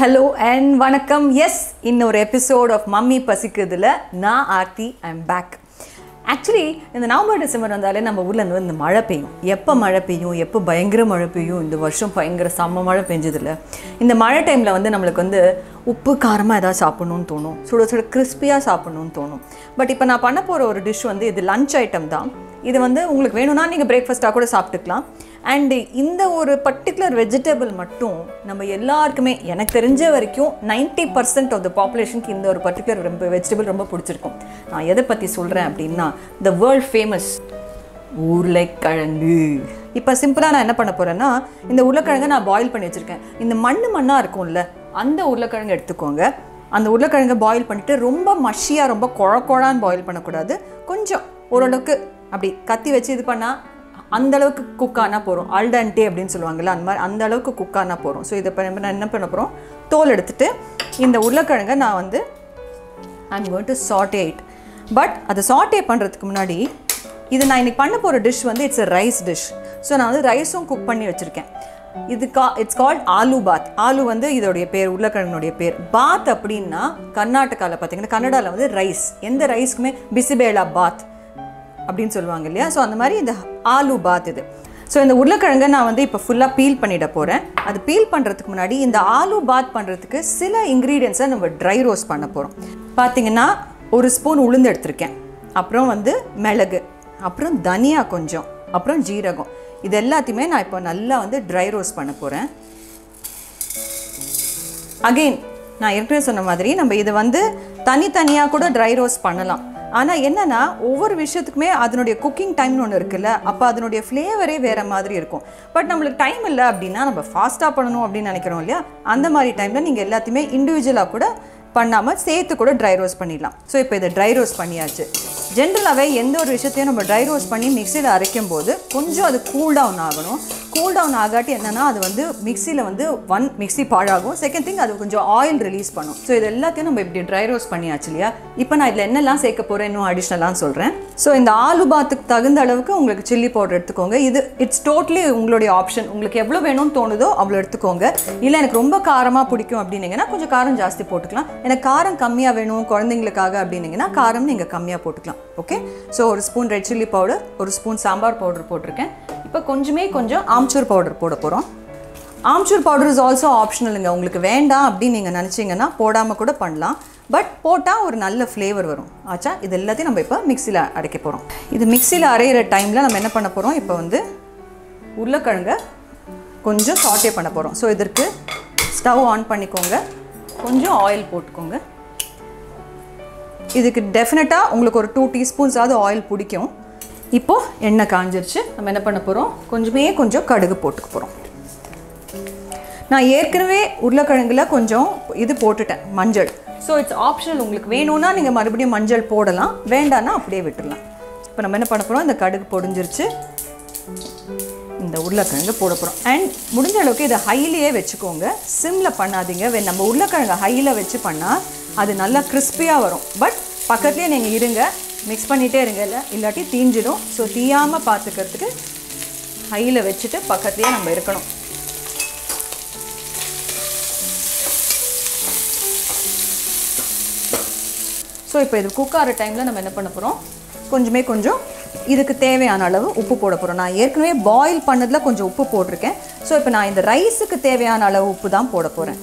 hello and வணக்கம் yes இன்னொரு episode of mummy பசிக்குதுல நான் ஆர்த்தி ஐம் பேக் ஆக்சுவலி இந்த நவம்பர் டிசம்பர் வந்தாலே நம்ம ஊரில் இருந்து இந்த மழை பெய்யும் எப்போ மழை பெய்யும் எப்போ பயங்கர மழை பெய்யும் இந்த வருஷம் பயங்கர செம்ம மழை பெஞ்சதில்ல இந்த மழை டைமில் வந்து நம்மளுக்கு வந்து உப்பு காரமாக ஏதாவது சாப்பிடணும்னு தோணும் சுட சுட கிறிஸ்பியாக சாப்பிடணும்னு தோணும் பட் இப்போ நான் பண்ண போகிற ஒரு டிஷ் வந்து இது லஞ்ச் ஐட்டம் தான் இது வந்து உங்களுக்கு வேணும்னா நீங்கள் பிரேக்ஃபாஸ்ட்டாக கூட சாப்பிட்டுக்கலாம் அண்டு இந்த ஒரு பர்டிகுலர் வெஜிடபிள் மட்டும் நம்ம எல்லாருக்குமே எனக்கு தெரிஞ்ச வரைக்கும் நைன்ட்டி பர்சன்ட் ஆஃப் த பாப்புலேஷனுக்கு இந்த ஒரு பர்டிகுலர் ரொம்ப வெஜிடபிள் ரொம்ப பிடிச்சிருக்கும் நான் எதை பற்றி சொல்கிறேன் அப்படின்னா த வேர்ல்ட் ஃபேமஸ் உருளைக்கிழங்கு இப்போ சிம்பிளாக நான் என்ன பண்ண போகிறேன்னா இந்த உருளைக்கிழங்கை நான் பாயில் பண்ணி வச்சுருக்கேன் இந்த மண்ணு மண்ணாக இருக்கும்ல அந்த உருளைக்கிழங்கு எடுத்துக்கோங்க அந்த உருளைக்கிழங்கை பாயில் பண்ணிவிட்டு ரொம்ப மஷியாக ரொம்ப குழ குழான்னு பாயில் பண்ணக்கூடாது கொஞ்சம் ஓரளவுக்கு அப்படி கத்தி வச்சு இது பண்ணால் அந்த அளவுக்கு குக் ஆனால் போகிறோம் அல்டன்டே அப்படின்னு சொல்லுவாங்கல்ல அந்த மாதிரி அந்த அளவுக்கு குக் ஆனால் போகிறோம் ஸோ இதை இப்போ நம்ம நான் என்ன பண்ண போகிறோம் தோல் எடுத்துட்டு இந்த உருளைக்கிழங்கை நான் வந்து I'm going to saute it but அதை சாட்டே பண்ணுறதுக்கு முன்னாடி இது நான் இன்னைக்கு பண்ண போகிற டிஷ் வந்து it's a rice dish so நான் வந்து ரைஸும் குக் பண்ணி வச்சுருக்கேன் இது கா இட்ஸ் கால்ட் ஆலு பாத் ஆலு வந்து இதோடைய பேர் உருளைக்கிழங்குடைய பேர் பாத் அப்படின்னா கர்நாடகாவில் பார்த்தீங்கன்னா கன்னடாவில் வந்து ரைஸ் எந்த ரைஸ்க்குமே பிசிபேலா பாத் அப்படின்னு சொல்லுவாங்க இல்லையா ஸோ அந்த மாதிரி இந்த ஆலு பாத் இது ஸோ இந்த உருளைக்கிழங்கை நான் வந்து இப்போ ஃபுல்லாக பீல் பண்ணிட போகிறேன் அது பீல் பண்ணுறதுக்கு முன்னாடி இந்த ஆலு பாத் பண்ணுறதுக்கு சில இன்க்ரீடியன்ஸை நம்ம ட்ரை ரோஸ்ட் பண்ண போகிறோம் பார்த்தீங்கன்னா ஒரு ஸ்பூன் உளுந்து எடுத்திருக்கேன் அப்புறம் வந்து மிளகு அப்புறம் தனியா கொஞ்சம் அப்புறம் ஜீரகம் இது எல்லாத்தையுமே நான் இப்போ நல்லா வந்து ட்ரை ரோஸ்ட் பண்ண போகிறேன் அகெயின் நான் ஏற்கனவே சொன்ன மாதிரி நம்ம இதை வந்து தனித்தனியாக கூட ட்ரை ரோஸ்ட் பண்ணலாம் ஆனால் என்னன்னா ஒவ்வொரு விஷயத்துக்குமே அதனுடைய குக்கிங் டைம்னு ஒன்று இருக்குல்ல அப்போ அதனுடைய ஃப்ளேவரே வேறு மாதிரி இருக்கும் பட் நம்மளுக்கு டைம் இல்லை அப்படின்னா நம்ம ஃபாஸ்ட்டாக பண்ணணும் அப்படின்னு நினைக்கிறோம் இல்லையா அந்த மாதிரி டைமில் நீங்கள் எல்லாத்தையுமே இண்டிவிஜுவலாக கூட பண்ணாமல் சேர்த்து கூட ட்ரை ரோஸ்ட் பண்ணிடலாம் ஸோ இப்போ இதை ட்ரை ரோஸ்ட் பண்ணியாச்சு ஜென்ரலாகவே எந்த ஒரு விஷயத்தையும் நம்ம ட்ரை ரோஸ்ட் பண்ணி மிக்சியில் அரைக்கும் போது கொஞ்சம் அது கூல் டவுன் ஆகணும் கூல் டவுன் ஆகாட்டி என்னன்னா அது வந்து மிக்சியில் வந்து ஒன் மிக்ஸி பாழாகும் செகண்ட் திங் அது கொஞ்சம் ஆயில் ரிலீஸ் பண்ணும் ஸோ இது எல்லாத்தையும் நம்ம இப்படி ட்ரை ரோஸ்ட் பண்ணியாச்சு இல்லையா இப்போ நான் இதில் என்னெல்லாம் சேர்க்க போகிறேன் இன்னும் அடிஷ்னலாக சொல்கிறேன் ஸோ இந்த ஆலு பாத்துக்கு தகுந்த அளவுக்கு உங்களுக்கு சில்லி பவுடர் எடுத்துக்கோங்க இது இட்ஸ் டோட்டலி உங்களுடைய ஆப்ஷன் உங்களுக்கு எவ்வளோ வேணும்னு தோணுதோ அவ்வளோ எடுத்துக்கோங்க இல்லை எனக்கு ரொம்ப காரமாக பிடிக்கும் அப்படின்னீங்கன்னா கொஞ்சம் காரம் ஜாஸ்தி போட்டுக்கலாம் எனக்கு காரம் கம்மியாக வேணும் குழந்தைங்களுக்காக அப்படின்னீங்கன்னா காரம் நீங்கள் கம்மியாக போட்டுக்கலாம் ஓகே ஸோ ஒரு ஸ்பூன் ரெட் சில்லி பவுடர் ஒரு ஸ்பூன் சாம்பார் பவுடர் போட்டிருக்கேன் இப்போ கொஞ்சமே கொஞ்சம் ஆம்ச்சூர் பவுடர் போட போகிறோம் ஆம்ச்சூர் பவுடர் இஸ் ஆல்சோ ஆப்ஷனலுங்க உங்களுக்கு வேண்டாம் அப்படின்னு நீங்கள் நினச்சிங்கன்னா போடாமல் கூட பண்ணலாம் பட் போட்டால் ஒரு நல்ல ஃப்ளேவர் வரும் ஆச்சா இது எல்லாத்தையும் நம்ம இப்போ மிக்சியில் அரைக்க போகிறோம் இது மிக்சியில் அரைகிற டைமில் நம்ம என்ன பண்ண போகிறோம் இப்போ வந்து உருளைக்கிழங்க கொஞ்சம் சாட்டே பண்ண போகிறோம் ஸோ இதற்கு ஸ்டவ் ஆன் பண்ணிக்கோங்க கொஞ்சம் ஆயில் போட்டுக்கோங்க இதுக்கு டெஃபினட்டாக உங்களுக்கு ஒரு டூ டீஸ்பூன்ஸாவது ஆயில் பிடிக்கும் இப்போது எண்ணெய் காஞ்சிருச்சு நம்ம என்ன பண்ண போகிறோம் கொஞ்சமே கொஞ்சம் கடுகு போட்டுக்க போகிறோம் நான் ஏற்கனவே உருளைக்கிழங்குல கொஞ்சம் இது போட்டுட்டேன் மஞ்சள் ஸோ இட்ஸ் ஆப்ஷனல் உங்களுக்கு வேணும்னா நீங்கள் மறுபடியும் மஞ்சள் போடலாம் வேண்டான்னா அப்படியே விட்டுடலாம் இப்போ நம்ம என்ன பண்ண போகிறோம் இந்த கடுகு பொடிஞ்சிருச்சு இந்த உருளைக்கிழங்கு போட போகிறோம் அண்ட் முடிஞ்ச அளவுக்கு இதை ஹைலியே வச்சுக்கோங்க சிம்மில் பண்ணாதீங்க வே- நம்ம உருளைக்கிழங்கு ஹையில் வச்சு பண்ணால் அது நல்லா கிறிஸ்பியாக வரும் பட் பக்கத்துலேயே நீங்கள் இருங்க மிக்ஸ் பண்ணிகிட்டே இருங்க இல்லை இல்லாட்டி தீஞ்சிடும் ஸோ தீயாமல் பார்த்துக்கிறதுக்கு ஹையில் வச்சுட்டு பக்கத்துலேயே நம்ம இருக்கணும் ஸோ இப்போ இது குக் ஆகிற டைமில் நம்ம என்ன பண்ண போகிறோம் கொஞ்சமே கொஞ்சம் இதுக்கு தேவையான அளவு உப்பு போட போகிறோம் நான் ஏற்கனவே பாயில் பண்ணதில் கொஞ்சம் உப்பு போட்டிருக்கேன் ஸோ இப்போ நான் இந்த ரைஸுக்கு தேவையான அளவு உப்பு தான் போட போகிறேன்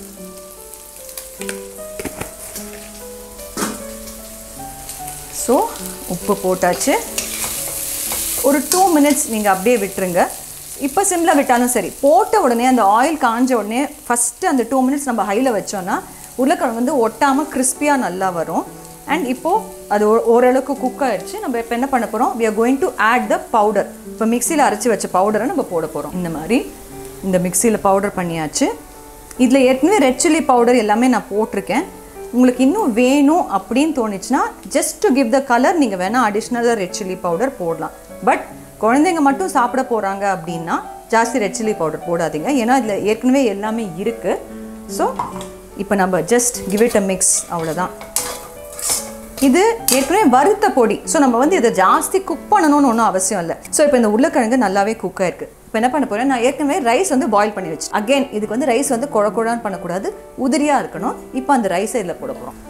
ஸோ உப்பு போட்டாச்சு ஒரு டூ மினிட்ஸ் நீங்கள் அப்படியே விட்டுருங்க இப்போ சிம்மில் விட்டாலும் சரி போட்ட உடனே அந்த ஆயில் காஞ்ச உடனே ஃபஸ்ட்டு அந்த டூ மினிட்ஸ் நம்ம ஹையில் வச்சோன்னா உருளைக்கிழங்கு வந்து ஒட்டாமல் கிறிஸ்பியாக நல்லா வரும் அண்ட் இப்போது அது ஓ- ஓரளவுக்கு குக் ஆயிடுச்சு நம்ம இப்போ என்ன பண்ண போகிறோம் we are going to add the powder இப்போ மிக்சியில் அரைச்சி வச்ச பவுடரை நம்ம போட போகிறோம் இந்த மாதிரி இந்த மிக்சியில் பவுடர் பண்ணியாச்சு இதில் ஏற்கனவே ரெட் சில்லி பவுடர் எல்லாமே நான் போட்டிருக்கேன் உங்களுக்கு இன்னும் வேணும் அப்படின்னு தோணுச்சுன்னா just to give the colour நீங்கள் வேணால் அடிஷ்னலாக ரெட் சில்லி பவுடர் போடலாம் பட் குழந்தைங்க மட்டும் சாப்பிட போகிறாங்க அப்படின்னா ஜாஸ்தி ரெட் சில்லி பவுடர் போடாதீங்க ஏன்னா இதில் ஏற்கனவே எல்லாமே இருக்குது ஸோ இப்போ நம்ம just give it a mix அவ்வளோதான் இது ஏற்கனவே வறுத்த பொடி ஸோ நம்ம வந்து இதை ஜாஸ்தி குக் பண்ணணும்னு ஒன்றும் அவசியம் இல்லை ஸோ இப்போ இந்த உருளைக்கிழங்கு நல்லாவே குக் ஆயிருக்கு இப்போ என்ன பண்ண போகிறேன் நான் ஏற்கனவே ரைஸ் வந்து பாயில் பண்ணி வச்சு அகைன் இதுக்கு வந்து ரைஸ் வந்து குழ குழான்னு பண்ணக்கூடாது உதிரியாக இருக்கணும் இப்போ அந்த ரைஸை இதில் போட போகிறோம்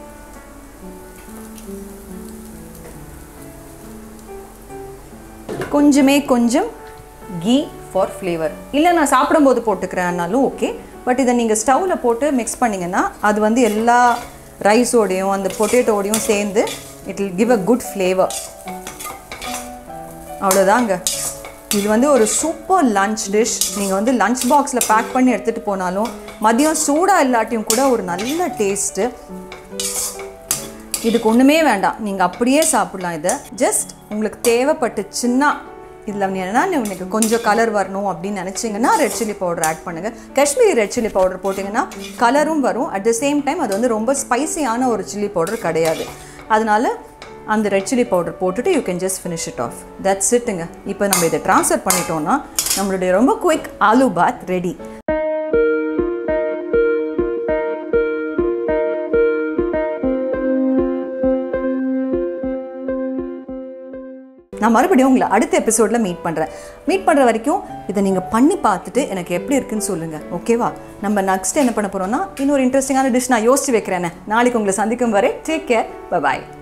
கொஞ்சமே கொஞ்சம் கீ ஃபார் ஃப்ளேவர் இல்லை நான் சாப்பிடும்போது போட்டுக்கிறேன்னாலும் ஓகே பட் இதை நீங்கள் ஸ்டவ்வில் போட்டு மிக்ஸ் பண்ணிங்கன்னா அது வந்து எல்லா ரைஸோடையும் அந்த பொட்டேட்டோடையும் சேர்ந்து it will give a good flavour அவ்வளோதாங்க இது வந்து ஒரு சூப்பர் லஞ்ச் டிஷ் நீங்கள் வந்து லஞ்ச் பாக்ஸில் பேக் பண்ணி எடுத்துகிட்டு போனாலும் மதியம் சூடாக இல்லாட்டியும் கூட ஒரு நல்ல டேஸ்ட்டு இதுக்கு ஒன்றுமே வேண்டாம் நீங்கள் அப்படியே சாப்பிடலாம் இதை ஜஸ்ட் உங்களுக்கு தேவைப்பட்டுச்சுன்னா இதில் என்னன்னா உங்களுக்கு கொஞ்சம் கலர் வரணும் அப்படின்னு நினச்சிங்கன்னா ரெட் சில்லி பவுடர் ஆட் பண்ணுங்கள் காஷ்மீரி ரெட் சில்லி பவுடர் போட்டிங்கன்னா கலரும் வரும் அட் த சேம் டைம் அது வந்து ரொம்ப ஸ்பைசியான ஒரு சில்லி பவுடர் கிடையாது அதனால அந்த ரெட் சில்லி பவுடர் போட்டுட்டு you can just finish it off that's இட்டுங்க இப்போ நம்ம இதை ட்ரான்ஸ்ஃபர் பண்ணிட்டோம்னா நம்மளுடைய ரொம்ப குயிக் ஆலு பாத் ரெடி நான் மறுபடியும் உங்களை அடுத்த எபிசோடில் மீட் பண்ணுறேன் மீட் பண்ணுற வரைக்கும் இதை நீங்கள் பண்ணி பார்த்துட்டு எனக்கு எப்படி இருக்குன்னு சொல்லுங்கள் ஓகேவா நம்ம நெக்ஸ்ட் என்ன பண்ண போகிறோம்னா இன்னொரு இன்ட்ரெஸ்டிங்கான டிஷ் நான் யோசிச்சு வைக்கிறேனே நாளைக்கு உங்களை சந்திக்கும் வரை டேக் கேர் பாய்